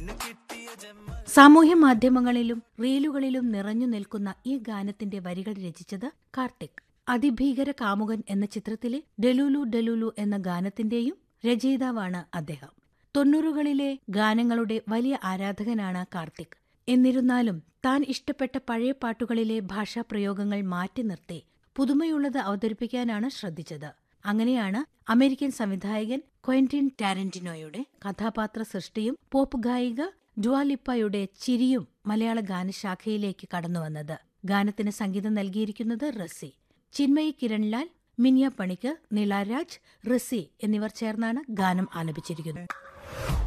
സാമൂഹ്യ മാധ്യമങ്ങളിലും റീലുകളിലും നിറഞ്ഞു നിൽക്കുന്ന ഈ ഗാനത്തിന്റെ വരികൾ രചിച്ചത് കാർത്തിക് അതിഭീകര കാമുകൻ എന്ന ചിത്രത്തിലെ ഡെലുലു ഡെലുലു എന്ന ഗാനത്തിന്റെയും രചയിതാവാണ് അദ്ദേഹം തൊണ്ണൂറുകളിലെ ഗാനങ്ങളുടെ വലിയ ആരാധകനാണ് കാർത്തിക് എന്നിരുന്നാലും താൻ ഇഷ്ടപ്പെട്ട പഴയ പാട്ടുകളിലെ ഭാഷാപ്രയോഗങ്ങൾ മാറ്റി നിർത്തി പുതുമയുള്ളത് അവതരിപ്പിക്കാനാണ് ശ്രദ്ധിച്ചത് അങ്ങനെയാണ് അമേരിക്കൻ സംവിധായകൻ ക്വന്റിൻ ടാരന്റിനോയുടെ കഥാപാത്ര സൃഷ്ടിയും പോപ്പ് ഗായിക ഡ്വാലിപ്പയുടെ ചിരിയും മലയാള ഗാനശാഖയിലേക്ക് കടന്നുവന്നത് ഗാനത്തിന് സംഗീതം നൽകിയിരിക്കുന്നത് റസി ചിന്മയി കിരൺലാൽ മിനിയ പണിക്കർ നിളാരാജ് റസി എന്നിവർ ചേർന്നാണ് ഗാനം ആലപിച്ചിരിക്കുന്നത്